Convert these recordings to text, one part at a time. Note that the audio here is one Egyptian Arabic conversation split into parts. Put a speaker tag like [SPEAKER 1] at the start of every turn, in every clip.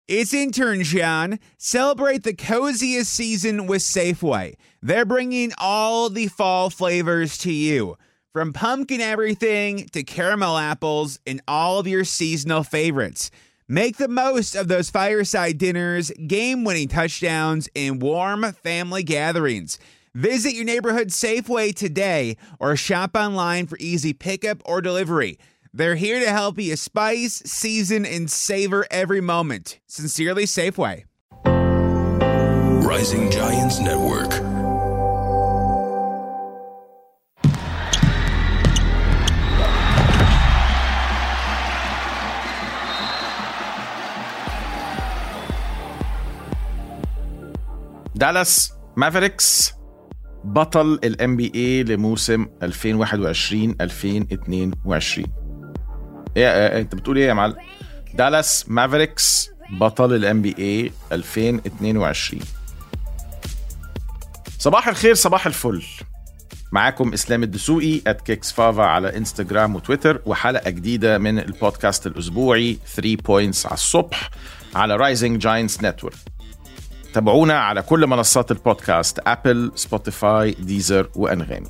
[SPEAKER 1] It's intern John. Celebrate the coziest season with Safeway. They're bringing all the fall flavors to you. From pumpkin everything to caramel apples and all of your seasonal favorites. Make the most of those fireside dinners, game winning touchdowns, and warm family gatherings. Visit your neighborhood Safeway today or shop online for easy pickup or delivery. They're here to help you spice, season, and savor every moment. Sincerely, Safeway.
[SPEAKER 2] Rising Giants Network.
[SPEAKER 3] دالاس مافريكس بطل الام بي اي لموسم 2021 2022 ايه إيه، انت بتقول ايه يا معلم دالاس مافريكس بطل الام بي اي 2022 صباح الخير صباح الفل معاكم اسلام الدسوقي ات كيكس فافا على انستجرام وتويتر وحلقه جديده من البودكاست الاسبوعي 3 بوينتس على الصبح على رايزنج جاينتس نتورك تابعونا على كل منصات البودكاست ابل سبوتيفاي ديزر وانغامي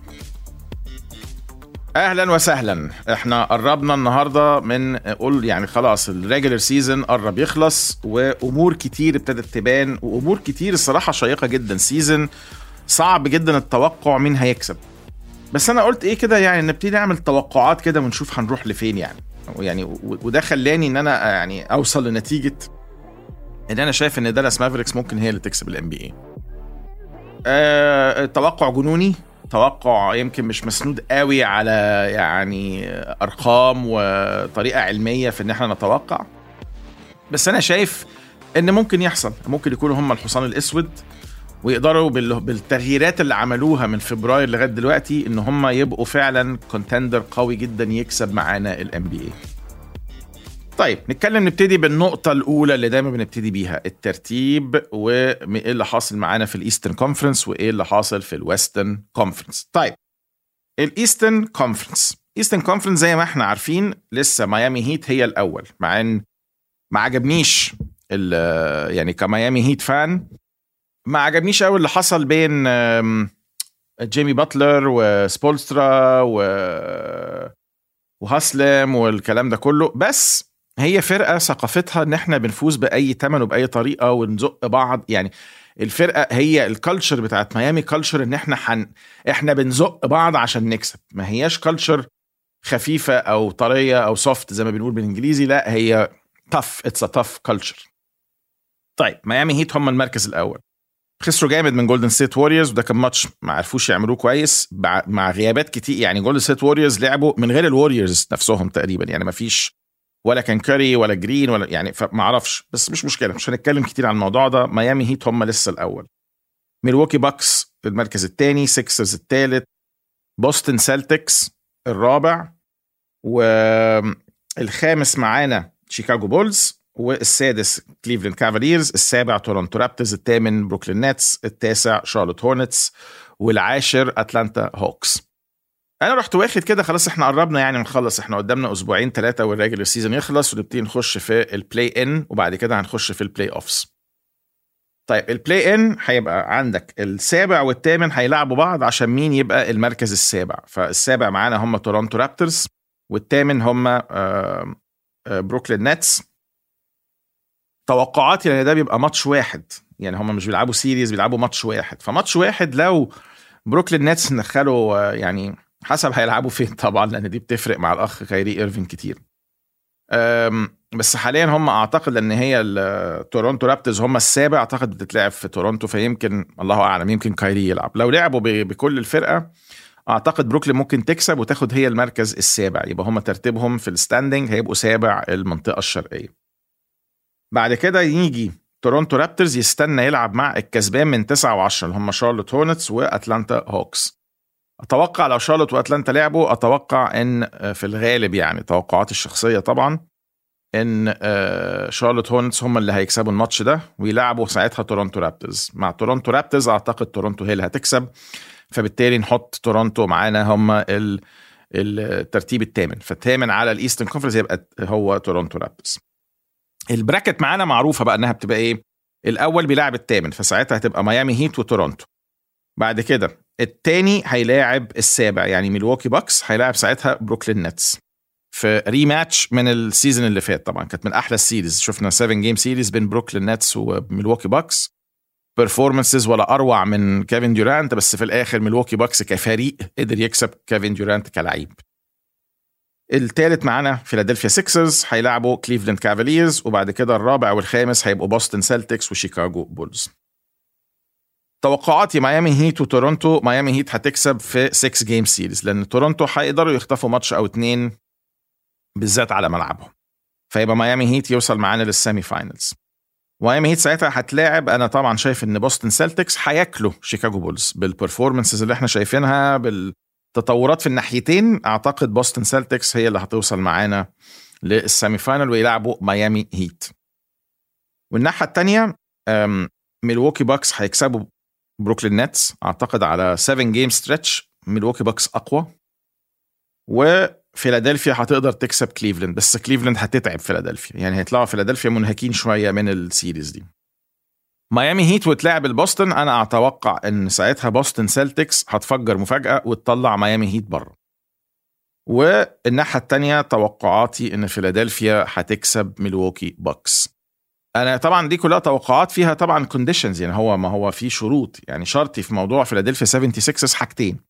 [SPEAKER 3] اهلا وسهلا احنا قربنا النهارده من قول يعني خلاص الريجولر سيزون قرب يخلص وامور كتير ابتدت تبان وامور كتير الصراحه شيقه جدا سيزون صعب جدا التوقع مين هيكسب بس انا قلت ايه كده يعني نبتدي نعمل توقعات كده ونشوف هنروح لفين يعني يعني و- وده خلاني ان انا يعني اوصل لنتيجه ان انا شايف ان دالاس مافريكس ممكن هي اللي تكسب الام بي اي توقع جنوني توقع يمكن مش مسنود قوي على يعني ارقام وطريقه علميه في ان احنا نتوقع بس انا شايف ان ممكن يحصل ممكن يكونوا هم الحصان الاسود ويقدروا بال- بالتغييرات اللي عملوها من فبراير لغايه دلوقتي ان هم يبقوا فعلا كونتندر قوي جدا يكسب معانا الام بي اي طيب نتكلم نبتدي بالنقطة الأولى اللي دايما بنبتدي بيها الترتيب وإيه اللي حاصل معانا في الإيسترن كونفرنس وإيه اللي حاصل في الويسترن كونفرنس طيب الإيسترن كونفرنس إيسترن كونفرنس زي ما احنا عارفين لسه ميامي هيت هي الأول مع إن ما عجبنيش ال- يعني كميامي هيت فان ما عجبنيش قوي اللي حصل بين آم، جيمي باتلر وسبولسترا و وهاسلم والكلام ده كله بس هي فرقه ثقافتها ان احنا بنفوز باي ثمن وباي طريقه ونزق بعض يعني الفرقه هي الكالتشر بتاعت ميامي كالتشر ان احنا حن احنا بنزق بعض عشان نكسب ما هياش كالتشر خفيفه او طريه او سوفت زي ما بنقول بالانجليزي لا هي تف اتس ا تف كالتشر طيب ميامي هيت هم المركز الاول خسروا جامد من جولدن ستيت ووريرز وده كان ماتش ما عرفوش يعملوش كويس بع- مع غيابات كتير يعني جولدن ستيت ووريرز لعبوا من غير الوريرز نفسهم تقريبا يعني ما فيش ولا كان كاري ولا جرين ولا يعني فما اعرفش بس مش مشكله مش هنتكلم كتير عن الموضوع ده ميامي هيت هم لسه الاول ميلواكي باكس المركز الثاني سيكسرز الثالث بوستن سيلتكس الرابع والخامس معانا شيكاغو بولز والسادس كليفلاند كافاليرز السابع تورونتو رابترز الثامن بروكلين نتس التاسع شارلوت هورنتس والعاشر اتلانتا هوكس انا رحت واخد كده خلاص احنا قربنا يعني نخلص احنا قدامنا اسبوعين ثلاثه والريجولر سيزون يخلص ونبتدي نخش في البلاي ان وبعد كده هنخش في البلاي اوفس طيب البلاي ان هيبقى عندك السابع والثامن هيلعبوا بعض عشان مين يبقى المركز السابع فالسابع معانا هم تورونتو رابترز والثامن هم آه، آه، بروكلين نتس توقعاتي ان ده بيبقى ماتش واحد يعني هم مش بيلعبوا سيريز بيلعبوا ماتش واحد فماتش واحد لو بروكلين نتس ندخلوا آه، يعني حسب هيلعبوا فين طبعا لان دي بتفرق مع الاخ كايري ايرفين كتير أم، بس حاليا هم اعتقد ان هي ال- تورونتو رابترز هم السابع اعتقد بتتلعب في تورونتو فيمكن الله اعلم يمكن كايري يلعب لو لعبوا ب- بكل الفرقه اعتقد بروكلين ممكن تكسب وتاخد هي المركز السابع يبقى هم ترتيبهم في الستاندنج هيبقوا سابع المنطقه الشرقيه بعد كده يجي تورونتو رابترز يستنى يلعب مع الكسبان من 9 و10 اللي هم شارلوت هورنتس واتلانتا هوكس اتوقع لو شارلوت واتلانتا لعبوا اتوقع ان آه، في الغالب يعني توقعاتي الشخصيه طبعا ان آه، شارلوت هورنتس هم اللي هيكسبوا الماتش ده ويلعبوا ساعتها تورونتو رابترز مع تورونتو رابترز اعتقد تورونتو هي اللي هتكسب فبالتالي نحط تورونتو معانا هم ال الترتيب الثامن فالثامن على الايسترن كونفرنس يبقى هو تورونتو رابترز البراكت معانا معروفه بقى انها بتبقى ايه الاول بيلاعب الثامن فساعتها هتبقى ميامي هيت وتورونتو بعد كده الثاني هيلاعب السابع يعني ميلواكي باكس هيلاعب ساعتها بروكلين نتس في ريماتش من السيزون اللي فات طبعا كانت من احلى السيريز شفنا 7 جيم سيريز بين بروكلين نتس وميلواكي باكس بيرفورمانسز ولا اروع من كيفن ديورانت بس في الاخر ميلواكي باكس كفريق قدر يكسب كيفن ديورانت كلعيب الثالث معانا فيلادلفيا سيكسرز هيلعبوا كليفلاند كافاليرز وبعد كده الرابع والخامس هيبقوا بوسطن سيلتكس وشيكاغو بولز توقعاتي ميامي هيت وتورونتو ميامي هيت هتكسب في 6 جيم سيريز لان تورونتو هيقدروا يخطفوا ماتش او اتنين بالذات على ملعبهم فيبقى ميامي هيت يوصل معانا للسيمي فاينلز ميامي هيت ساعتها هتلاعب انا طبعا شايف ان بوسطن سيلتكس هياكلوا شيكاغو بولز بالبرفورمانسز اللي احنا شايفينها بالتطورات في الناحيتين اعتقد بوسطن سيلتكس هي اللي هتوصل معانا للسيمي فاينل ويلعبوا ميامي هيت والناحيه الثانيه ميلواكي باكس هيكسبوا بروكلين نتس اعتقد على 7 جيم ستريتش ميلواكي باكس اقوى وفيلادلفيا هتقدر تكسب كليفلاند بس كليفلاند هتتعب فيلادلفيا يعني هيطلعوا فيلادلفيا منهكين شويه من السيريز دي ميامي هيت وتلاعب البوسطن انا اتوقع ان ساعتها بوسطن سيلتكس هتفجر مفاجاه وتطلع ميامي هيت بره والناحيه الثانيه توقعاتي ان فيلادلفيا هتكسب ميلواكي باكس انا طبعا دي كلها توقعات فيها طبعا كونديشنز يعني هو ما هو في شروط يعني شرطي في موضوع فيلادلفيا 76 حاجتين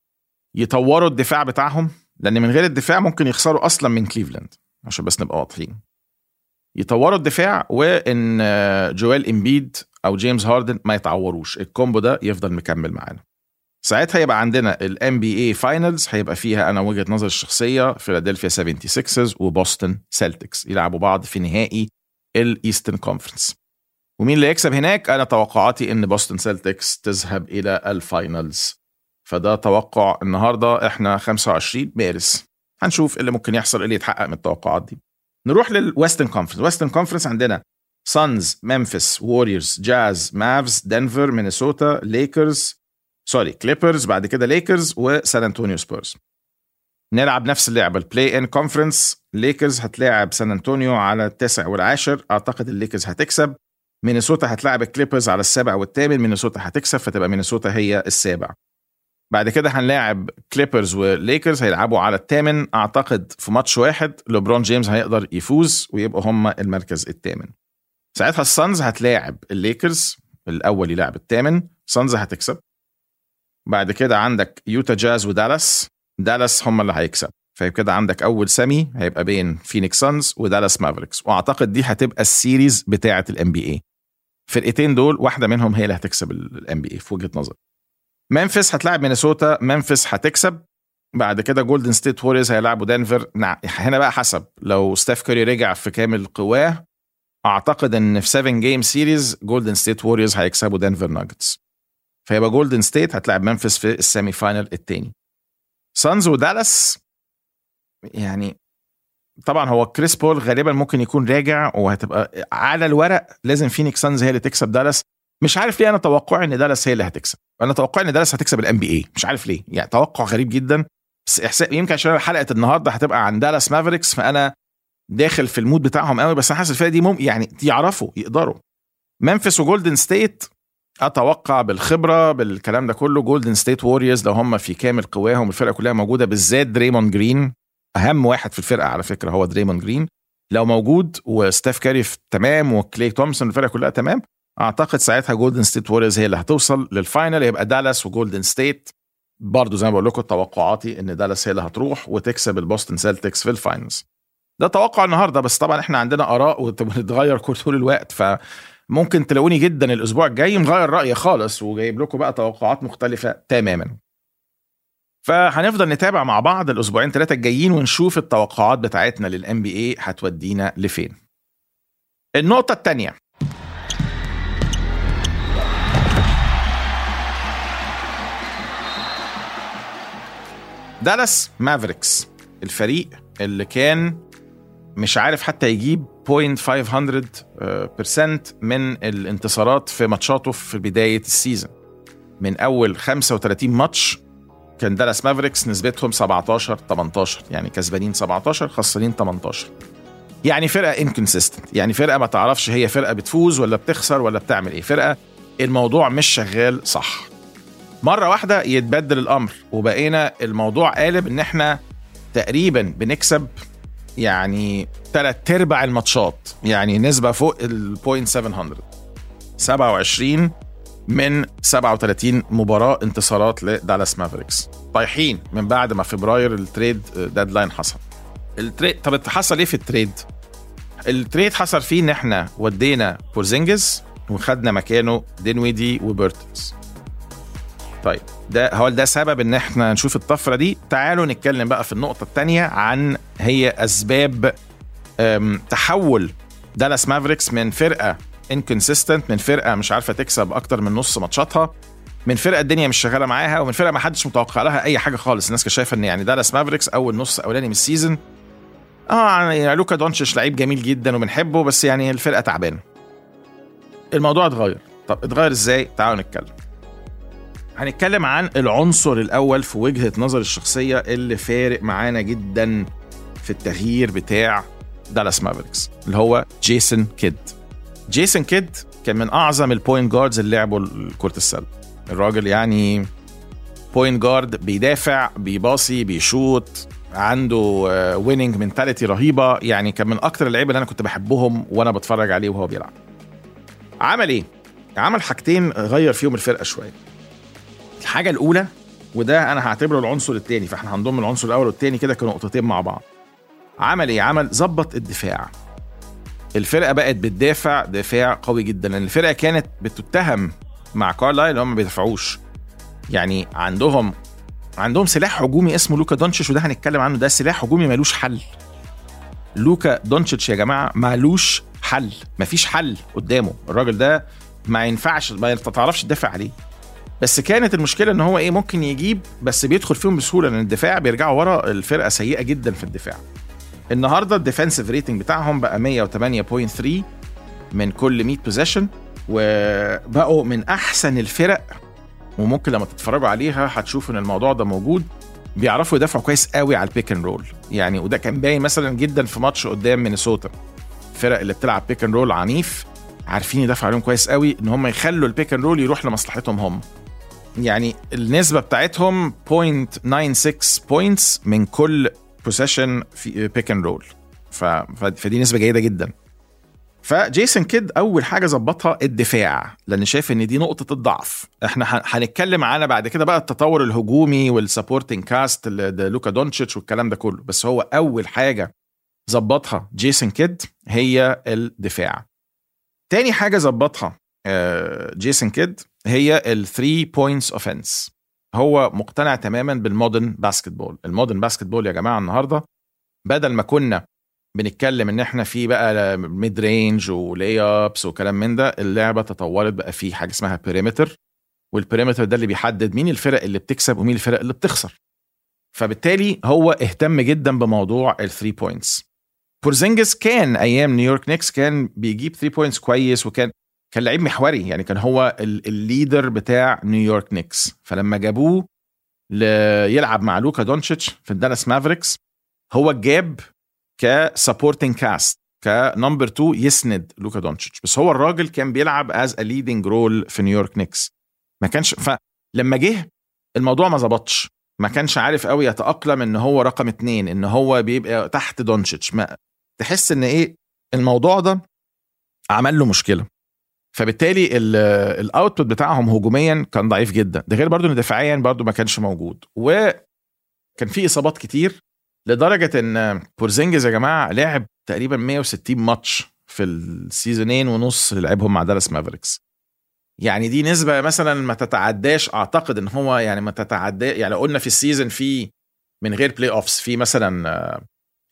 [SPEAKER 3] يطوروا الدفاع بتاعهم لان من غير الدفاع ممكن يخسروا اصلا من كليفلاند عشان بس نبقى واضحين يطوروا الدفاع وان جويل امبيد او جيمس هاردن ما يتعوروش الكومبو ده يفضل مكمل معانا ساعتها يبقى عندنا الام بي اي فاينلز هيبقى فيها انا وجهه نظري الشخصيه فيلادلفيا 76 وبوسطن سيلتكس يلعبوا بعض في نهائي الايسترن كونفرنس ومين اللي يكسب هناك انا توقعاتي ان بوسطن سيلتكس تذهب الى الفاينلز فده توقع النهارده احنا 25 مارس هنشوف اللي ممكن يحصل اللي يتحقق من التوقعات دي نروح للويسترن كونفرنس ويسترن كونفرنس عندنا سانز ممفيس ووريرز جاز مافز دنفر مينيسوتا ليكرز سوري كليبرز بعد كده ليكرز وسان انطونيو سبيرز نلعب نفس اللعبه البلاي ان كونفرنس ليكرز هتلاعب سان انطونيو على التاسع والعاشر اعتقد الليكرز هتكسب مينيسوتا هتلاعب الكليبرز على السابع والثامن مينيسوتا هتكسب فتبقى مينيسوتا هي السابع بعد كده هنلاعب كليبرز وليكرز هيلعبوا على الثامن اعتقد في ماتش واحد لبرون جيمس هيقدر يفوز ويبقوا هم المركز الثامن ساعتها السانز هتلاعب الليكرز الاول يلعب الثامن سانز هتكسب بعد كده عندك يوتا جاز ودالاس دالاس هم اللي هيكسب فيبقى كده عندك اول سيمي هيبقى بين فينيكس سانز ودالاس مافريكس واعتقد دي هتبقى السيريز بتاعه الام بي اي فرقتين دول واحده منهم هي اللي هتكسب الام بي اي في وجهه نظري ممفيس هتلاعب مينيسوتا ممفيس هتكسب بعد كده جولدن ستيت ووريرز هيلعبوا دنفر هنا بقى حسب لو ستيف كوري رجع في كامل قواه اعتقد ان في 7 جيم سيريز جولدن ستيت ووريرز هيكسبوا دنفر ناجتس فيبقى جولدن ستيت هتلاعب ممفيس في السيمي فاينل الثاني سانز ودالاس يعني طبعا هو كريس بول غالبا ممكن يكون راجع وهتبقى على الورق لازم فينيكس سانز هي اللي تكسب دالاس مش عارف ليه انا توقعي ان دالاس هي اللي هتكسب انا توقعي ان دالاس هتكسب الام بي اي مش عارف ليه يعني توقع غريب جدا بس احساس يمكن عشان حلقه النهارده هتبقى عن دالاس مافريكس فانا داخل في المود بتاعهم قوي بس انا حاسس الفرقه دي مم يعني يعرفوا يقدروا ممفيس وجولدن ستيت اتوقع بالخبره بالكلام ده كله جولدن ستيت ووريرز لو هم في كامل قواهم الفرقه كلها موجوده بالذات دريمون جرين اهم واحد في الفرقه على فكره هو دريمون جرين لو موجود وستاف كاري تمام وكلي تومسون الفرقه كلها تمام اعتقد ساعتها جولدن ستيت ووريرز هي اللي هتوصل للفاينل يبقى دالاس وجولدن ستيت برضه زي ما بقول لكم توقعاتي ان دالاس هي اللي هتروح وتكسب البوستن سيلتكس في الفاينلز ده توقع النهارده بس طبعا احنا عندنا اراء وبتتغير طول الوقت فممكن تلاقوني جدا الاسبوع الجاي مغير رايي خالص وجايب لكم بقى توقعات مختلفه تماما فهنفضل نتابع مع بعض الاسبوعين ثلاثه الجايين ونشوف التوقعات بتاعتنا للان بي اي هتودينا لفين النقطه الثانيه دالاس مافريكس الفريق اللي كان مش عارف حتى يجيب 0.500% من الانتصارات في ماتشاته في بداية السيزون من أول 35 ماتش كان دالاس مافريكس نسبتهم 17 18 يعني كسبانين 17 خسرانين 18 يعني فرقه انكونسيستنت يعني فرقه ما تعرفش هي فرقه بتفوز ولا بتخسر ولا بتعمل ايه فرقه الموضوع مش شغال صح مره واحده يتبدل الامر وبقينا الموضوع قالب ان احنا تقريبا بنكسب يعني ثلاث ارباع الماتشات يعني نسبه فوق ال 0.700 27 من 37 مباراه انتصارات لدالاس مافريكس طايحين من بعد ما فبراير التريد ديدلاين حصل التريد طب حصل ايه في التريد التريد حصل فيه ان احنا ودينا بورزينجز وخدنا مكانه دينويدي وبيرتنز طيب ده هو ده سبب ان احنا نشوف الطفره دي تعالوا نتكلم بقى في النقطه الثانيه عن هي اسباب تحول دالاس مافريكس من فرقه انكونسيستنت من فرقه مش عارفه تكسب اكتر من نص ماتشاتها من فرقه الدنيا مش شغاله معاها ومن فرقه ما حدش متوقع لها اي حاجه خالص الناس كانت شايفه ان يعني دالاس مافريكس اول نص اولاني من السيزون اه يعني لوكا دونتش لعيب جميل جدا وبنحبه بس يعني الفرقه تعبانه الموضوع اتغير طب اتغير ازاي تعالوا نتكلم هنتكلم عن العنصر الاول في وجهه نظر الشخصيه اللي فارق معانا جدا في التغيير بتاع دالاس مافريكس اللي هو جيسون كيد جيسون كيد كان من اعظم البوينت جاردز اللي لعبوا كره السله الراجل يعني بوينت جارد بيدافع بيباصي بيشوط عنده ويننج منتاليتي رهيبه يعني كان من اكتر اللعيبه اللي انا كنت بحبهم وانا بتفرج عليه وهو بيلعب عمل ايه عمل حاجتين غير فيهم الفرقه شويه الحاجه الاولى وده انا هعتبره العنصر الثاني فاحنا هنضم العنصر الاول والثاني كده كنقطتين مع بعض عمل ايه عمل ظبط الدفاع الفرقه بقت بتدافع دفاع قوي جدا لان الفرقه كانت بتتهم مع كارلايل هم ما بيدافعوش يعني عندهم عندهم سلاح هجومي اسمه لوكا دونتشيتش وده هنتكلم عنه ده سلاح هجومي ملوش حل لوكا دونتشيتش يا جماعه ملوش حل مفيش حل قدامه الراجل ده ما ينفعش ما تعرفش تدافع عليه بس كانت المشكله ان هو ايه ممكن يجيب بس بيدخل فيهم بسهوله لان الدفاع بيرجعوا ورا الفرقه سيئه جدا في الدفاع النهارده الديفensive ريتنج بتاعهم بقى 108.3 من كل 100 بوزيشن وبقوا من احسن الفرق وممكن لما تتفرجوا عليها هتشوفوا ان الموضوع ده موجود بيعرفوا يدافعوا كويس قوي على البيك اند رول يعني وده كان باين مثلا جدا في ماتش قدام مينيسوتا الفرق اللي بتلعب بيك اند رول عنيف عارفين يدافعوا عليهم كويس قوي ان هم يخلوا البيك اند رول يروح لمصلحتهم هم يعني النسبة بتاعتهم 0.96 بوينتس من كل بوسيشن في بيك اند رول فدي نسبة جيدة جدا فجيسون كيد اول حاجه ظبطها الدفاع لان شايف ان دي نقطه الضعف احنا هنتكلم عنها بعد كده بقى التطور الهجومي والسبورتنج كاست لوكا دونتشيتش والكلام ده كله بس هو اول حاجه ظبطها جيسون كيد هي الدفاع تاني حاجه ظبطها جيسون كيد هي الثري بوينتس اوفنس هو مقتنع تماما بالمودرن باسكتبول المودرن باسكتبول يا جماعه النهارده بدل ما كنا بنتكلم ان احنا في بقى ميد رينج ولي ابس وكلام من ده اللعبه تطورت بقى في حاجه اسمها بيريمتر والبيريمتر ده اللي بيحدد مين الفرق اللي بتكسب ومين الفرق اللي بتخسر فبالتالي هو اهتم جدا بموضوع الثري بوينتس بورزينجس كان ايام نيويورك نيكس كان بيجيب 3 بوينتس كويس وكان كان لعيب محوري يعني كان هو الليدر بتاع نيويورك نيكس فلما جابوه يلعب مع لوكا دونتشيتش في الدالاس مافريكس هو جاب كسبورتنج كاست كنمبر 2 يسند لوكا دونتشيتش بس هو الراجل كان بيلعب از ا ليدنج رول في نيويورك نيكس ما كانش فلما جه الموضوع ما ظبطش ما كانش عارف قوي يتاقلم ان هو رقم اتنين ان هو بيبقى تحت دونتشيتش ما تحس ان ايه الموضوع ده عمل له مشكله فبالتالي الاوتبوت بتاعهم هجوميا كان ضعيف جدا ده غير برضو ان دفاعيا برضو ما كانش موجود وكان في اصابات كتير لدرجه ان بورزينجز يا جماعه لعب تقريبا 160 ماتش في السيزونين ونص اللي لعبهم مع دالاس مافريكس يعني دي نسبه مثلا ما تتعداش اعتقد ان هو يعني ما تتعدى يعني قلنا في السيزون في من غير بلاي اوفس في مثلا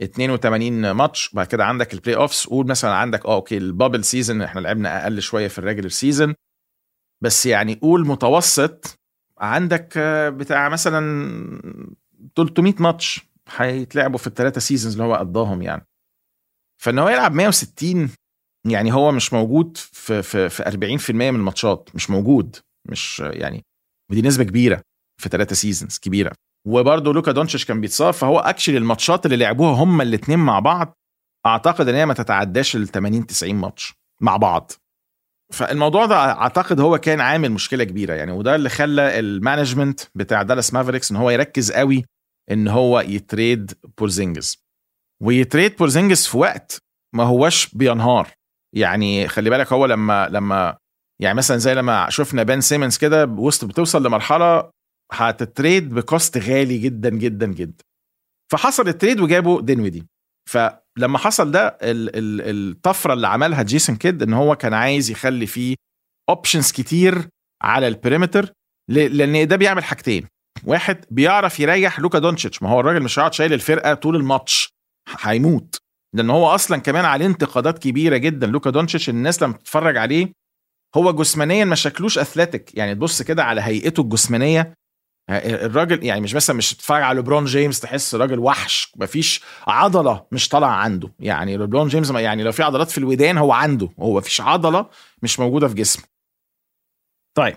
[SPEAKER 3] 82 ماتش بعد كده عندك البلاي اوفس قول مثلا عندك اه اوكي البابل سيزون احنا لعبنا اقل شويه في الريجلر سيزون بس يعني قول متوسط عندك بتاع مثلا 300 ماتش هيتلعبوا في الثلاثه سيزونز اللي هو قضاهم يعني فان هو يلعب 160 يعني هو مش موجود في في في 40% من الماتشات مش موجود مش يعني ودي نسبه كبيره في ثلاثه سيزونز كبيره وبرده لوكا دونتش كان بيتصاب فهو اكشلي الماتشات اللي لعبوها هما الاثنين مع بعض اعتقد ان هي ما تتعداش ال 80 90 ماتش مع بعض فالموضوع ده اعتقد هو كان عامل مشكله كبيره يعني وده اللي خلى المانجمنت بتاع دالاس مافريكس ان هو يركز قوي ان هو يتريد بورزينجز ويتريد بورزينجز في وقت ما هوش بينهار يعني خلي بالك هو لما لما يعني مثلا زي لما شفنا بن سيمنز كده وسط بتوصل لمرحله هتتريد بكوست غالي جدا جدا جدا فحصل التريد وجابوا دينويدي فلما حصل ده الطفره اللي عملها جيسون كيد ان هو كان عايز يخلي فيه اوبشنز كتير على البريمتر لان ده بيعمل حاجتين واحد بيعرف يريح لوكا دونتشيتش ما هو الراجل مش هيقعد شايل الفرقه طول الماتش هيموت لان هو اصلا كمان عليه انتقادات كبيره جدا لوكا دونتشيتش الناس لما تتفرج عليه هو جسمانيا ما شكلوش اثليتيك يعني تبص كده على هيئته الجسمانيه الراجل يعني مش مثلا مش تتفرج على ليبرون جيمس تحس راجل وحش مفيش عضله مش طالعه عنده يعني ليبرون جيمس يعني لو في عضلات في الودان هو عنده هو مفيش عضله مش موجوده في جسمه طيب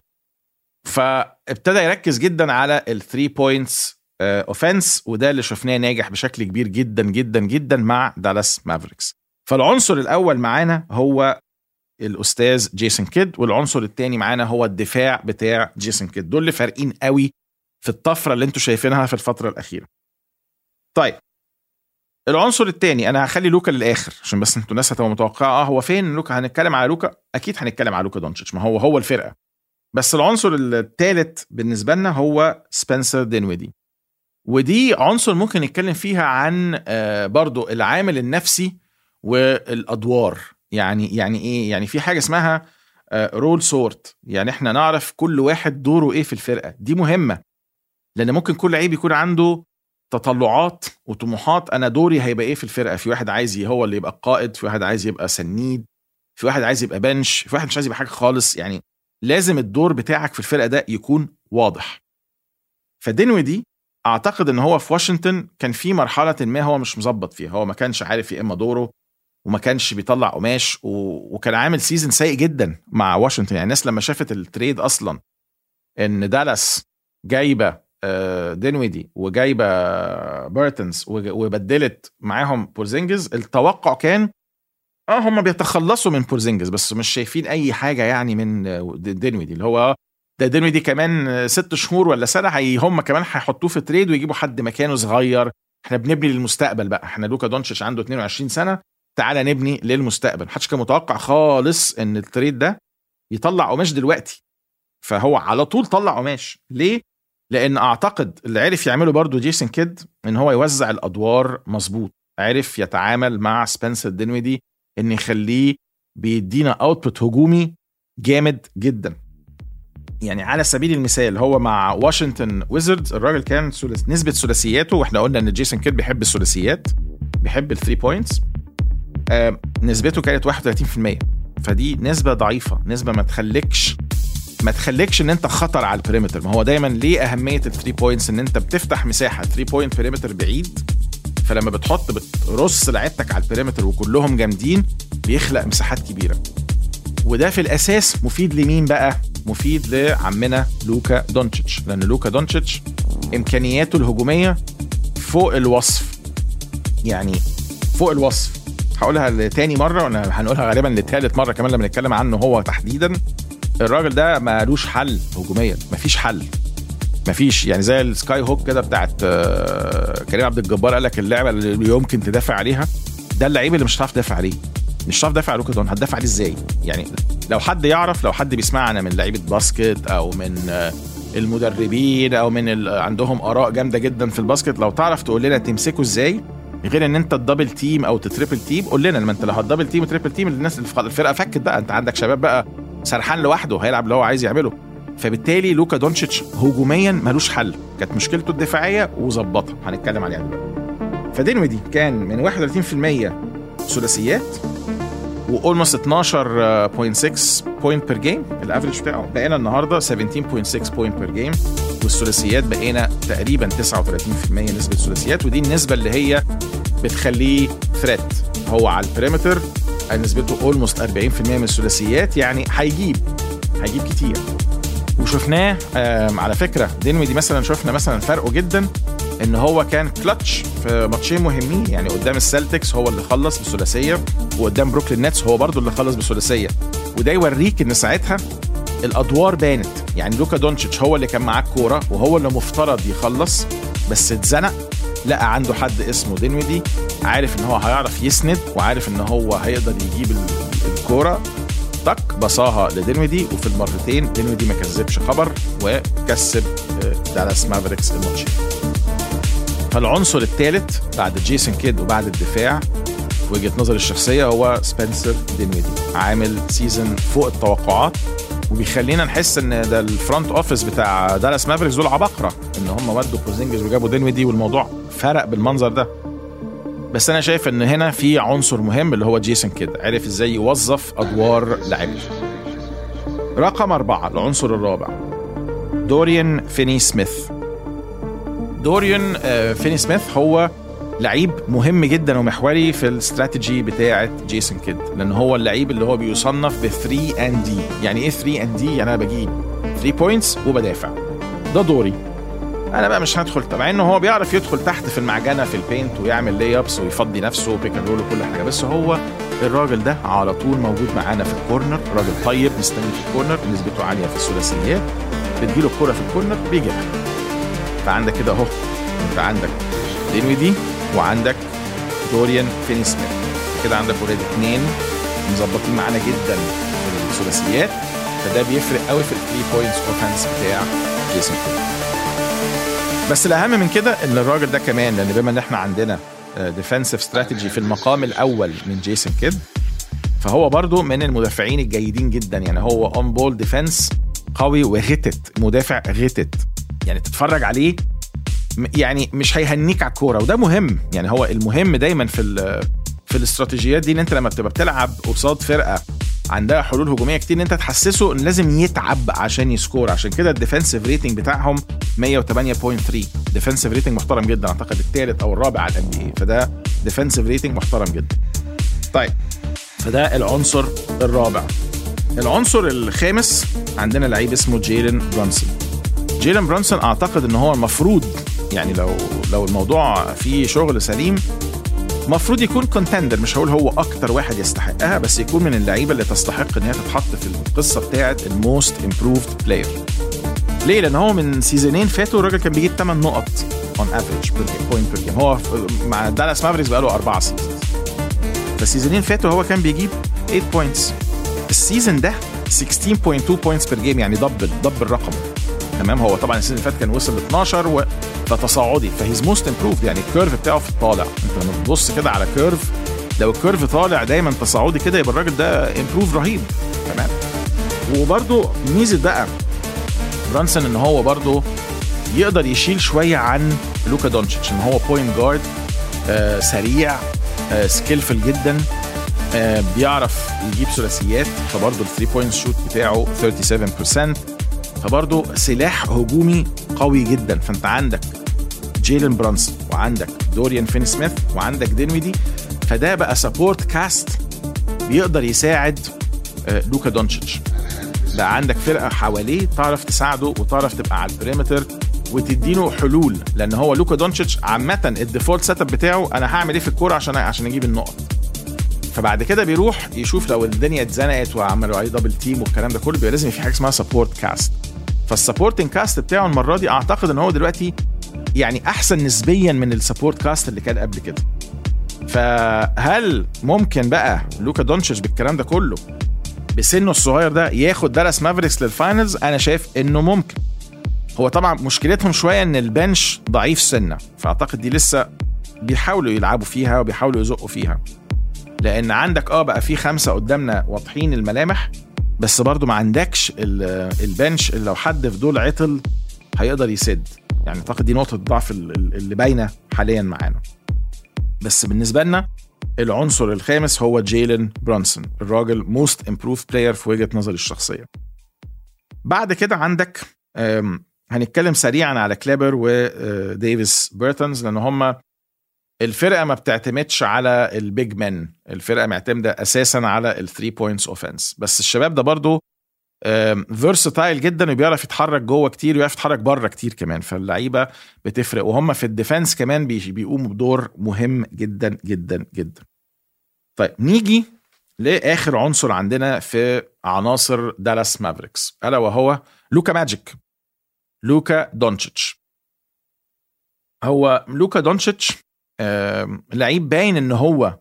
[SPEAKER 3] فابتدى يركز جدا على الثري بوينتس اوفنس وده اللي شفناه ناجح بشكل كبير جدا جدا جدا مع دالاس مافريكس فالعنصر الاول معانا هو الاستاذ جيسون كيد والعنصر الثاني معانا هو الدفاع بتاع جيسون كيد دول اللي فارقين قوي في الطفره اللي انتم شايفينها في الفتره الاخيره طيب العنصر الثاني انا هخلي لوكا للاخر عشان بس انتوا الناس هتبقى متوقعه اه هو فين لوكا هنتكلم على لوكا اكيد هنتكلم على لوكا دونتش ما هو هو الفرقه بس العنصر الثالث بالنسبه لنا هو سبنسر دينويدي ودي عنصر ممكن نتكلم فيها عن برضو العامل النفسي والادوار يعني يعني ايه يعني في حاجه اسمها رول سورت يعني احنا نعرف كل واحد دوره ايه في الفرقه دي مهمه لان ممكن كل لعيب يكون عنده تطلعات وطموحات انا دوري هيبقى ايه في الفرقه في واحد عايز هو اللي يبقى القائد في واحد عايز يبقى سنيد في واحد عايز يبقى بنش في واحد مش عايز يبقى حاجه خالص يعني لازم الدور بتاعك في الفرقه ده يكون واضح فدينوي دي اعتقد ان هو في واشنطن كان في مرحله ما هو مش مظبط فيها هو ما كانش عارف يا اما دوره وما كانش بيطلع قماش و... وكان عامل سيزون سيء جدا مع واشنطن يعني الناس لما شافت التريد اصلا ان دالاس جايبه دينويدي وجايبه بيرتنز وبدلت معاهم بورزينجز التوقع كان اه هم بيتخلصوا من بورزينجز بس مش شايفين اي حاجه يعني من دينويدي اللي هو ده دينويدي كمان ست شهور ولا سنه هي هم كمان هيحطوه في تريد ويجيبوا حد مكانه صغير احنا بنبني للمستقبل بقى احنا لوكا دونتش عنده 22 سنه تعالى نبني للمستقبل محدش كان متوقع خالص ان التريد ده يطلع قماش دلوقتي فهو على طول طلع قماش ليه لان اعتقد اللي عرف يعمله برضو جيسون كيد ان هو يوزع الادوار مظبوط عرف يتعامل مع سبنسر دينويدي ان يخليه بيدينا اوتبوت هجومي جامد جدا يعني على سبيل المثال هو مع واشنطن ويزردز الراجل كان سلس... نسبه ثلاثياته واحنا قلنا ان جيسون كيد بيحب الثلاثيات بيحب الثري بوينتس آه نسبته كانت 31% فدي نسبه ضعيفه نسبه ما تخليكش ما تخليكش ان انت خطر على البريمتر ما هو دايما ليه اهميه الثري بوينتس ان انت بتفتح مساحه 3 بوينت بريمتر بعيد فلما بتحط بترص لعيبتك على البريمتر وكلهم جامدين بيخلق مساحات كبيره وده في الاساس مفيد لمين بقى مفيد لعمنا لوكا دونتشيتش لان لوكا دونتشيتش امكانياته الهجوميه فوق الوصف يعني فوق الوصف هقولها لتاني مره وانا هنقولها غالبا لتالت مره كمان لما نتكلم عنه هو تحديدا الراجل ده مالوش حل هجوميا مفيش حل مفيش يعني زي السكاي هوك كده بتاعت كريم عبد الجبار قال لك اللعبه اللي يمكن تدافع عليها ده اللعيب اللي مش هتعرف تدافع عليه مش هتعرف تدافع على لوكا دون هتدافع عليه ازاي يعني لو حد يعرف لو حد بيسمعنا من لعيبه باسكت او من المدربين او من عندهم اراء جامده جدا في الباسكت لو تعرف تقول لنا تمسكه ازاي غير ان انت تدبل تيم او تتريبل تيم قول لنا ما انت لو هتدبل تيم وتريبل تيم الناس الفرقه فكت بقى انت عندك شباب بقى سرحان لوحده هيلعب اللي هو عايز يعمله فبالتالي لوكا دونتشيتش هجوميا ملوش حل كانت مشكلته الدفاعيه وظبطها هنتكلم عليها دلوقتي فدينويدي كان من 31% ثلاثيات واولموست 12.6 بوينت بير جيم الافريج بتاعه بقينا النهارده 17.6 بوينت بير جيم والثلاثيات بقينا تقريبا 39% نسبه ثلاثيات ودي النسبه اللي هي بتخليه ثريت هو على البريمتر نسبته اولموست 40% من الثلاثيات يعني هيجيب هيجيب كتير وشفناه على فكره دينوي دي مثلا شفنا مثلا فرقه جدا ان هو كان كلتش في ماتشين مهمين يعني قدام السلتكس هو اللي خلص بثلاثيه وقدام بروكلين نتس هو برضو اللي خلص بثلاثيه وده يوريك ان ساعتها الادوار بانت يعني لوكا دونتشيتش هو اللي كان معاه الكوره وهو اللي مفترض يخلص بس اتزنق لقى عنده حد اسمه دينويدي عارف ان هو هيعرف يسند وعارف ان هو هيقدر يجيب الكوره طق بصاها لدينويدي وفي المرتين دينويدي ما كذبش خبر وكسب دالاس مافريكس الماتش فالعنصر الثالث بعد جيسون كيد وبعد الدفاع في وجهه نظري الشخصيه هو سبنسر دينويدي عامل سيزون فوق التوقعات وبيخلينا نحس ان ده الفرونت اوفيس بتاع دالاس مافريكس دول عباقره ان هم ودوا كوزينجز وجابوا دينويدي والموضوع فرق بالمنظر ده بس انا شايف ان هنا في عنصر مهم اللي هو جيسون كيد عرف ازاي يوظف ادوار لعيبته رقم أربعة العنصر الرابع دوريان فيني سميث دوريان فيني سميث هو لعيب مهم جدا ومحوري في الاستراتيجي بتاعه جيسون كيد لان هو اللعيب اللي هو بيصنف ب 3 ان دي يعني ايه 3 ان دي يعني انا بجيب 3 بوينتس وبدافع ده دوري انا بقى مش هدخل مع انه هو بيعرف يدخل تحت في المعجنه في البينت ويعمل لي ابس ويفضي نفسه وبيك اند رول وكل حاجه بس هو الراجل ده على طول موجود معانا في الكورنر راجل طيب مستني في الكورنر نسبته عاليه في الثلاثيات بتجيله الكوره في الكورنر بيجيبها فعندك كده اهو انت عندك دينويدي وعندك دوريان فيني سميث كده عندك اوريدي اثنين مظبطين معانا جدا في الثلاثيات فده بيفرق قوي في الثري بوينتس اوفنس بتاع جيسون كيد بس الاهم من كده ان الراجل ده كمان لان بما ان احنا عندنا ديفensive استراتيجي في المقام الاول من جيسون كيد فهو برضو من المدافعين الجيدين جدا يعني هو اون بول ديفense قوي وغتت مدافع غتت يعني تتفرج عليه يعني مش هيهنيك على الكوره وده مهم يعني هو المهم دايما في في الاستراتيجيات دي ان انت لما بتبقى بتلعب قصاد فرقه عندها حلول هجوميه كتير ان انت تحسسه ان لازم يتعب عشان يسكور عشان كده الديفensive ريتنج بتاعهم 108.3 ديفنسيف ريتنج محترم جدا اعتقد الثالث او الرابع على الان بي اي فده ديفنسيف ريتنج محترم جدا طيب فده العنصر الرابع العنصر الخامس عندنا لعيب اسمه جيلن برونسون جيلن برونسون اعتقد ان هو المفروض يعني لو لو الموضوع فيه شغل سليم المفروض يكون كونتندر مش هقول هو اكتر واحد يستحقها بس يكون من اللعيبه اللي تستحق ان هي تتحط في القصه بتاعه الموست امبروفد بلاير ليه؟ لان هو من سيزونين فاتوا الراجل كان بيجيب 8 نقط اون افريج بوينت بير جيم هو مع دالاس مافريكس بقاله اربعه سيزونز فالسيزونين فاتوا هو كان بيجيب 8 بوينتس السيزون ده 16.2 بوينتس بير جيم يعني دبل دبل رقم تمام هو طبعا السيزون اللي فات كان وصل ل 12 و ده تصاعدي فهيز موست امبروفد يعني الكيرف بتاعه في الطالع انت لما بتبص كده على كيرف لو الكيرف طالع دايما تصاعدي كده يبقى الراجل ده امبروف رهيب تمام وبرده ميزه بقى برانسون ان هو برضه يقدر يشيل شويه عن لوكا دونتشيتش ان هو بوينت جارد آه سريع آه سكيلفل جدا آه بيعرف يجيب ثلاثيات فبرضه الثري بوينت شوت بتاعه 37% فبرضه سلاح هجومي قوي جدا فانت عندك جيلن برانسون وعندك دوريان فين سميث وعندك دينويدي فده بقى سبورت كاست بيقدر يساعد آه لوكا دونتشيتش بقى عندك فرقه حواليه تعرف تساعده وتعرف تبقى على البريمتر وتديله حلول لان هو لوكا دونتشيتش عامه الديفولت سيت اب بتاعه انا هعمل ايه في الكوره عشان عشان اجيب النقط فبعد كده بيروح يشوف لو الدنيا اتزنقت وعملوا عليه دبل تيم والكلام ده كله بيبقى لازم في حاجه اسمها سبورت كاست فالسبورتنج كاست بتاعه المره دي اعتقد ان هو دلوقتي يعني احسن نسبيا من السبورت كاست اللي كان قبل كده فهل ممكن بقى لوكا دونتشيتش بالكلام ده كله بسنه الصغير ده ياخد دالاس مافريكس للفاينلز انا شايف انه ممكن هو طبعا مشكلتهم شويه ان البنش ضعيف سنه فاعتقد دي لسه بيحاولوا يلعبوا فيها وبيحاولوا يزقوا فيها لان عندك اه بقى في خمسه قدامنا واضحين الملامح بس برضو ما عندكش البنش اللي لو حد في دول عطل هيقدر يسد يعني اعتقد دي نقطه ضعف اللي باينه حاليا معانا بس بالنسبه لنا العنصر الخامس هو جيلن برونسون الراجل موست امبروف بلاير في وجهه نظري الشخصيه بعد كده عندك هنتكلم سريعا على كليبر وديفيس بيرتونز لان هم الفرقه ما بتعتمدش على البيج مان الفرقه معتمده اساسا على الثري بوينتس اوفنس بس الشباب ده برضو فيرساتايل جدا وبيعرف يتحرك جوه كتير ويعرف يتحرك بره كتير كمان فاللعيبه بتفرق وهم في الديفenس كمان بي- بيقوموا بدور مهم جدا جدا جدا طيب نيجي لاخر عنصر عندنا في عناصر دالاس مافريكس الا وهو لوكا ماجيك لوكا دونتشيتش هو لوكا دونتشيتش آم، لعيب باين ان هو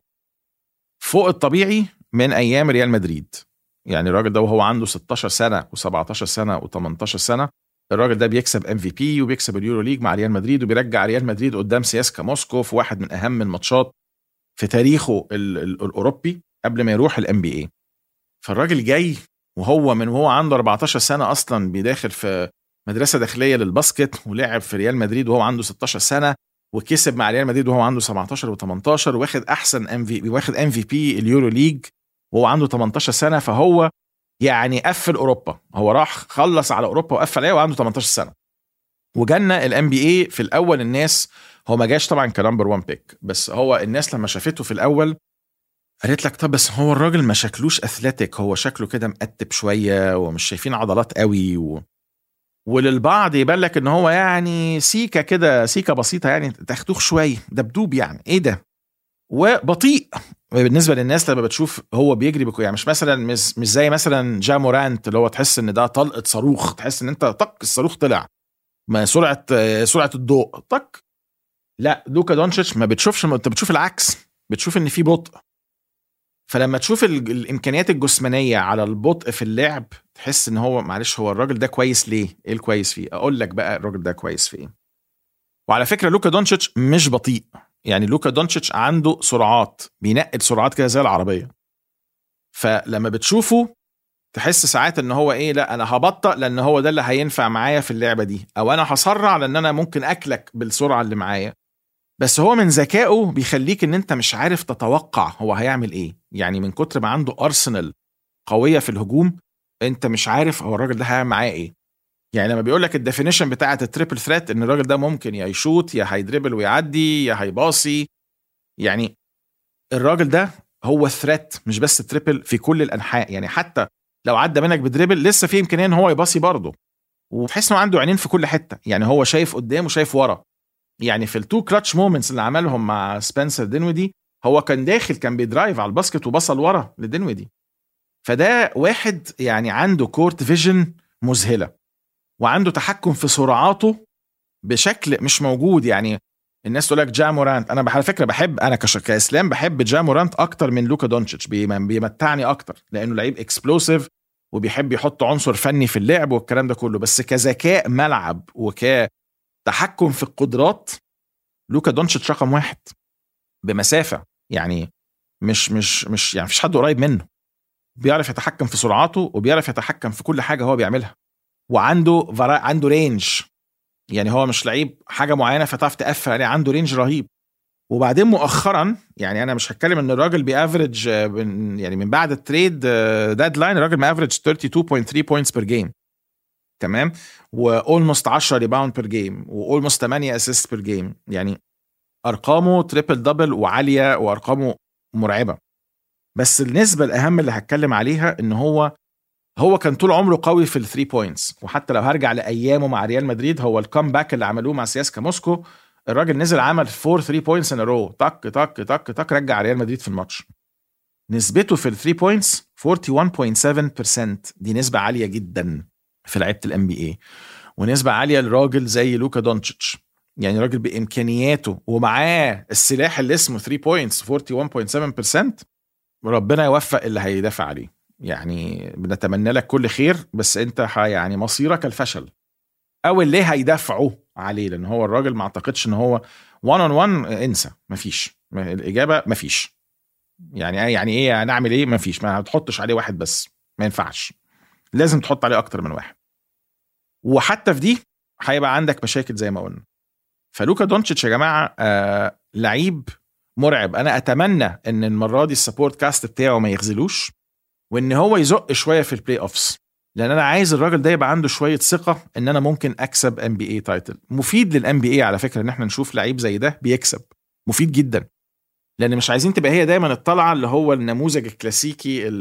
[SPEAKER 3] فوق الطبيعي من ايام ريال مدريد يعني الراجل ده وهو عنده 16 سنه و17 سنه و18 سنه الراجل ده بيكسب ام في بي وبيكسب اليورو ليج مع ريال مدريد وبيرجع ريال مدريد قدام سياسكا موسكو في واحد من اهم الماتشات في تاريخه ال- ال- الاوروبي قبل ما يروح الام بي اي فالراجل جاي وهو من وهو عنده 14 سنه اصلا بيداخل في مدرسه داخليه للباسكت ولعب في ريال مدريد وهو عنده 16 سنه وكسب مع ريال مدريد وهو عنده 17 و18 واخد احسن ام في واخد ام في بي اليورو ليج وهو عنده 18 سنه فهو يعني قفل اوروبا هو راح خلص على اوروبا وقفل عليها وعنده 18 سنه وجالنا الام بي اي في الاول الناس هو ما جاش طبعا كنمبر 1 بيك بس هو الناس لما شافته في الاول قالت لك طب بس هو الراجل ما شكلوش اثليتيك هو شكله كده مقتب شويه ومش شايفين عضلات قوي و... وللبعض يبان لك ان هو يعني سيكه كده سيكه بسيطه يعني تختوخ شويه دبدوب يعني ايه ده وبطيء بالنسبه للناس لما بتشوف هو بيجري بكو يعني مش مثلا مش, مش زي مثلا جامورانت اللي هو تحس ان ده طلقه صاروخ تحس ان انت طق الصاروخ طلع ما سرعه سرعه الضوء طق لا لوكا دونتشيتش ما بتشوفش انت بتشوف العكس بتشوف ان في بطء فلما تشوف ال- الامكانيات الجسمانيه على البطء في اللعب تحس ان هو معلش هو الراجل ده كويس ليه؟ ايه الكويس فيه؟ اقول لك بقى الراجل ده كويس في ايه. وعلى فكره لوكا دونتشيتش مش بطيء يعني لوكا دونتشيتش عنده سرعات بينقل سرعات كده زي العربيه. فلما بتشوفه تحس ساعات ان هو ايه لا انا هبطأ لان هو ده اللي هينفع معايا في اللعبه دي او انا هسرع لان انا ممكن اكلك بالسرعه اللي معايا بس هو من ذكائه بيخليك ان انت مش عارف تتوقع هو هيعمل ايه يعني من كتر ما عنده ارسنال قويه في الهجوم انت مش عارف هو الراجل ده هيعمل معاه ايه يعني لما بيقول لك الديفينيشن بتاعه التريبل ثريت ان الراجل ده ممكن يا يشوط يا هيدربل ويعدي يا هيباصي يعني الراجل ده هو ثريت مش بس تريبل في كل الانحاء يعني حتى لو عدى منك بدريبل لسه في امكانيه ان هو يباصي برضه وتحس انه عنده عينين في كل حته يعني هو شايف قدام وشايف ورا يعني في التو كلاتش مومنتس اللي عملهم مع سبنسر دينويدي هو كان داخل كان بيدرايف على الباسكت وبصل ورا لدينويدي فده واحد يعني عنده كورت فيجن مذهله وعنده تحكم في سرعاته بشكل مش موجود يعني الناس تقول لك جامورانت انا على فكره بحب انا كش... كاسلام بحب جامورانت اكتر من لوكا دونتشيتش بيم- بيمتعني اكتر لانه لعيب اكسبلوسيف وبيحب يحط عنصر فني في اللعب والكلام ده كله بس كذكاء ملعب وكتحكم في القدرات لوكا دونتشيتش رقم واحد بمسافه يعني مش مش مش يعني مفيش حد قريب منه بيعرف يتحكم في سرعاته وبيعرف يتحكم في كل حاجه هو بيعملها وعنده فرا... عنده رينج يعني هو مش لعيب حاجه معينه فتعرف تقفل عليه عنده رينج رهيب وبعدين مؤخرا يعني انا مش هتكلم ان الراجل بيافرج آه، من- يعني من بعد التريد ديدلاين الراجل مافرج 32.3 بوينتس بير جيم تمام واولموست 10 ريباوند بير جيم واولموست 8 اسيست بير جيم يعني ارقامه تريبل دبل وعاليه وارقامه مرعبه بس النسبه الاهم اللي هتكلم عليها ان هو هو كان طول عمره قوي في الثري بوينتس وحتى لو هرجع لايامه مع ريال مدريد هو الكامباك اللي عملوه مع سياسكا موسكو الراجل نزل عمل 4 3 بوينتس ان رو تك تك تك تك رجع ريال مدريد في الماتش نسبته في الثري بوينتس 41.7% دي نسبه عاليه جدا في لعيبه الام بي اي ونسبه عاليه لراجل زي لوكا دونتشيتش يعني راجل بامكانياته ومعاه السلاح اللي اسمه 3 بوينتس 41.7% ربنا يوفق اللي هيدافع عليه يعني بنتمنى لك كل خير بس انت ح- يعني مصيرك الفشل او اللي هيدافعوا عليه لان هو الراجل ما اعتقدش ان هو 1 اون 1 انسى مفيش ما- الاجابه مفيش يعني يعني ايه هنعمل ايه مفيش ما هتحطش عليه واحد بس ما ينفعش لازم تحط عليه اكتر من واحد وحتى في دي هيبقى عندك مشاكل زي ما قلنا فلوكا دونتشيتش يا جماعه آه لعيب مرعب انا اتمنى ان المره دي السبورت كاست بتاعه ما يخذلوش وان هو يزق شويه في البلاي اوفس لان انا عايز الراجل ده يبقى عنده شويه ثقه ان انا ممكن اكسب ام بي اي تايتل مفيد للام بي اي على فكره ان احنا نشوف لعيب زي ده بيكسب مفيد جدا لان مش عايزين تبقى هي دايما الطلعه اللي هو النموذج الكلاسيكي ال-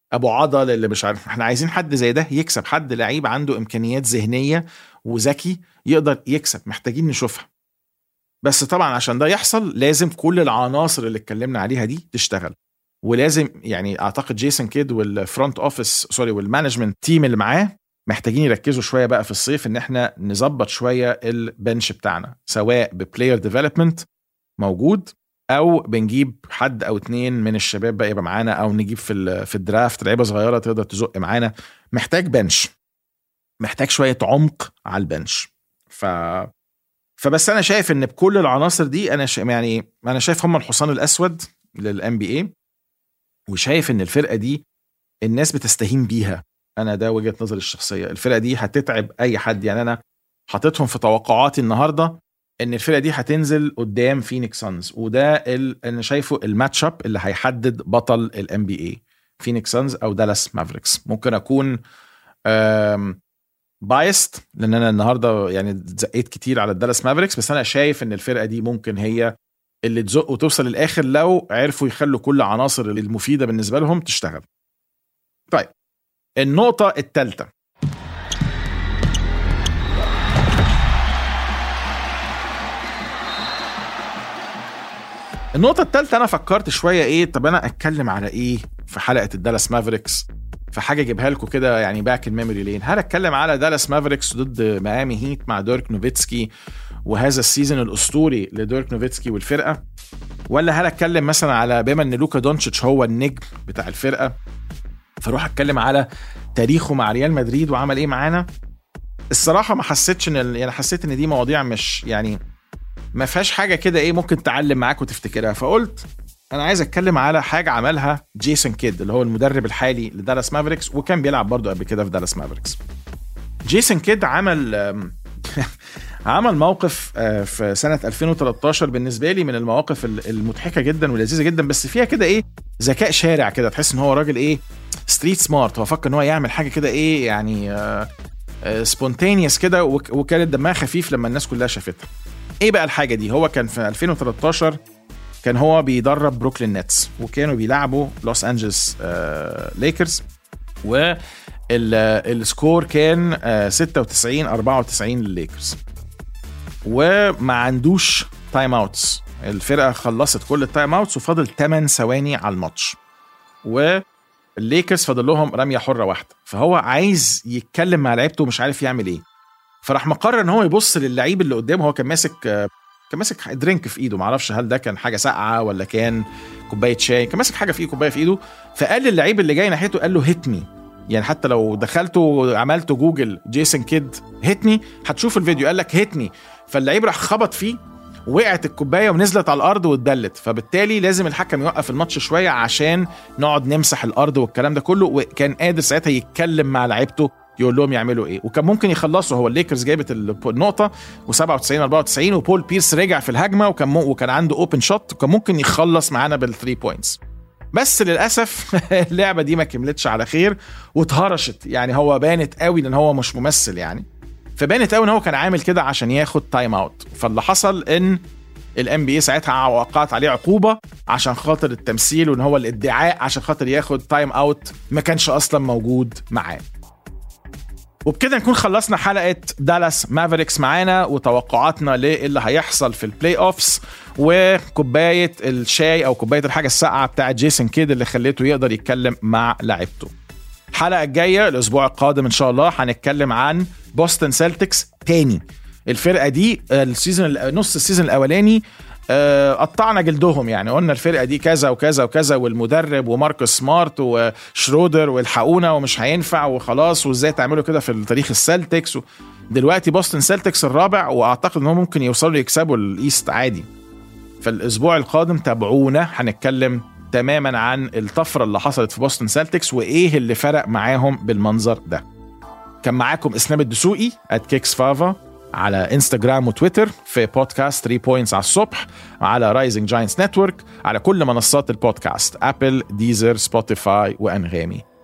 [SPEAKER 3] ابو عضل اللي مش عارف احنا عايزين حد زي ده يكسب حد لعيب عنده امكانيات ذهنيه وذكي يقدر يكسب محتاجين نشوفها بس طبعا عشان ده يحصل لازم كل العناصر اللي اتكلمنا عليها دي تشتغل ولازم يعني اعتقد جيسون كيد والفرونت اوفيس سوري والمانجمنت تيم اللي معاه محتاجين يركزوا شويه بقى في الصيف ان احنا نظبط شويه البنش بتاعنا سواء ببلاير ديفلوبمنت موجود او بنجيب حد او اتنين من الشباب بقى يبقى معانا او نجيب في في الدرافت لعيبه صغيره تقدر تزق معانا محتاج بنش محتاج شويه عمق على البنش ف فبس انا شايف ان بكل العناصر دي انا ش... يعني انا شايف هم الحصان الاسود للان بي اي وشايف ان الفرقه دي الناس بتستهين بيها انا ده وجهه نظري الشخصيه الفرقه دي هتتعب اي حد يعني انا حاططهم في توقعاتي النهارده ان الفرقه دي هتنزل قدام فينيكس سانز وده ال... انا شايفه الماتش اب اللي هيحدد بطل الام بي اي فينيكس سانز او دالاس مافريكس ممكن اكون بايست لان انا النهارده يعني زقيت كتير على الدالاس مافريكس بس انا شايف ان الفرقه دي ممكن هي اللي تزق وتوصل للاخر لو عرفوا يخلوا كل عناصر المفيده بالنسبه لهم تشتغل. طيب النقطه الثالثه النقطة الثالثة أنا فكرت شوية إيه طب أنا أتكلم على إيه في حلقة الدالاس مافريكس في حاجة أجيبها لكم كده يعني باك الميموري لين هل أتكلم على دالاس مافريكس ضد ميامي هيت مع ديرك نوفيتسكي وهذا السيزون الأسطوري لديرك نوفيتسكي والفرقة ولا هل أتكلم مثلا على بما إن لوكا دونتشيتش هو النجم بتاع الفرقة فاروح أتكلم على تاريخه مع ريال مدريد وعمل إيه معانا الصراحة ما حسيتش إن يعني حسيت إن دي مواضيع مش يعني ما فيهاش حاجه كده ايه ممكن تعلم معاك وتفتكرها فقلت انا عايز اتكلم على حاجه عملها جيسون كيد اللي هو المدرب الحالي لدالاس مافريكس وكان بيلعب برضه قبل كده في دالاس مافريكس جيسون كيد عمل عمل موقف في سنه 2013 بالنسبه لي من المواقف المضحكه جدا ولذيذه جدا بس فيها كده ايه ذكاء شارع كده تحس ان هو راجل ايه ستريت سمارت هو فكر ان هو يعمل حاجه كده ايه يعني سبونتينيوس كده وكانت دمها خفيف لما الناس كلها شافتها ايه بقى الحاجه دي هو كان في 2013 كان هو بيدرب بروكلين نتس وكانوا بيلعبوا لوس انجلس آه ليكرز و السكور كان آه 96 94 للليكرز وما عندوش تايم اوتس الفرقه خلصت كل التايم اوتس وفاضل 8 ثواني على الماتش والليكرز فاضل لهم رميه حره واحده فهو عايز يتكلم مع لعيبته ومش عارف يعمل ايه فراح مقرر ان هو يبص للعيب اللي قدامه هو كان ماسك كان ماسك درينك في ايده معرفش هل ده كان حاجه ساقعه ولا كان كوبايه شاي كان ماسك حاجه في ايده كوبايه في ايده فقال للعيب اللي جاي ناحيته قال له هيتني يعني حتى لو دخلت وعملت جوجل جيسون كيد هيتني هتشوف الفيديو قال لك هيتني فاللعيب راح خبط فيه وقعت الكوبايه ونزلت على الارض واتدلت فبالتالي لازم الحكم يوقف الماتش شويه عشان نقعد نمسح الارض والكلام ده كله وكان قادر ساعتها يتكلم مع لعيبته يقول لهم يعملوا ايه وكان ممكن يخلصوا هو الليكرز جابت النقطه و97 94 وبول بيرس رجع في الهجمه وكان م... وكان عنده اوبن شوت وكان ممكن يخلص معانا بالثري بوينتس بس للاسف اللعبه دي ما كملتش على خير واتهرشت يعني هو بانت قوي لان هو مش ممثل يعني فبانت قوي ان هو كان عامل كده عشان ياخد تايم اوت فاللي حصل ان الام بي اي ساعتها وقعت عليه عقوبه عشان خاطر التمثيل وان هو الادعاء عشان خاطر ياخد تايم اوت ما كانش اصلا موجود معاه وبكده نكون خلصنا حلقة دالاس مافريكس معانا وتوقعاتنا للي هيحصل في البلاي اوفس وكوباية الشاي أو كوباية الحاجة الساقعة بتاعت جيسون كيد اللي خليته يقدر يتكلم مع لعيبته الحلقة الجاية الأسبوع القادم إن شاء الله هنتكلم عن بوستن سيلتكس تاني الفرقة دي السيزون نص السيزون الأولاني قطعنا جلدهم يعني قلنا الفرقه دي كذا وكذا وكذا والمدرب وماركوس سمارت وشرودر والحقونا ومش هينفع وخلاص وازاي تعملوا كده في تاريخ السلتكس دلوقتي بوستن سلتكس الرابع واعتقد ان هم ممكن يوصلوا يكسبوا الايست عادي فالاسبوع القادم تابعونا هنتكلم تماما عن الطفره اللي حصلت في بوستن سلتكس وايه اللي فرق معاهم بالمنظر ده كان معاكم اسلام الدسوقي ات كيكس فافا على انستغرام وتويتر في بودكاست 3 بوينتس على الصبح على رايزنج جاينتس نتورك على كل منصات البودكاست ابل ديزر سبوتيفاي وانغامي